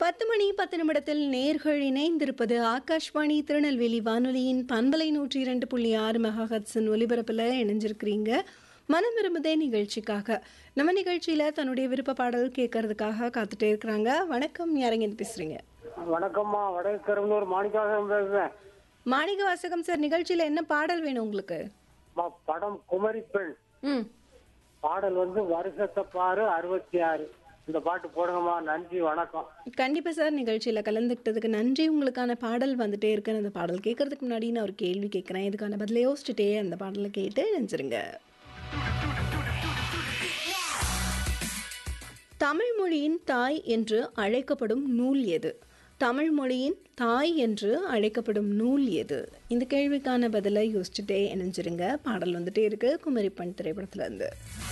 பத்து மணி பத்து நிமிடத்தில் நேர்கள் இணைந்திருப்பது ஆகாஷ்வாணி திருநெல்வேலி வானொலியின் பண்பலை நூற்றி இரண்டு புள்ளி ஆறு மெகாஹட்ஸின் ஒலிபரப்பில் இணைஞ்சிருக்கிறீங்க மனம் விரும்புதே நிகழ்ச்சிக்காக நம்ம நிகழ்ச்சியில் தன்னுடைய விருப்ப பாடல் கேட்கறதுக்காக காத்துட்டே இருக்கிறாங்க வணக்கம் யாரங்க பேசுறீங்க வணக்கம்மா வடக்கரும்பூர் மாணிக்காசம் பேசுறேன் மாணிக வாசகம் சார் நிகழ்ச்சியில் என்ன பாடல் வேணும் உங்களுக்கு அம்மா, படம் குமரி பெண் ம் பாடல் வந்து வருஷத்தை பாரு அறுபத்தி ஆறு இந்த பாட்டு போடுங்கம்மா நன்றி வணக்கம் கண்டிப்பாக சார் நிகழ்ச்சியில் கலந்துக்கிட்டதுக்கு நன்றி உங்களுக்கான பாடல் வந்துட்டே இருக்கு அந்த பாடல் கேட்கறதுக்கு முன்னாடி நான் ஒரு கேள்வி கேட்குறேன் இதுக்கான பதிலை யோசிச்சுட்டே அந்த பாடலை கேட்டு நினைச்சிருங்க தமிழ் மொழியின் தாய் என்று அழைக்கப்படும் நூல் எது தமிழ் மொழியின் தாய் என்று அழைக்கப்படும் நூல் எது இந்த கேள்விக்கான பதிலை யோசிச்சுட்டே இணைஞ்சிருங்க பாடல் வந்துட்டே இருக்கு குமரிப்பண் திரைப்படத்துல இருந்து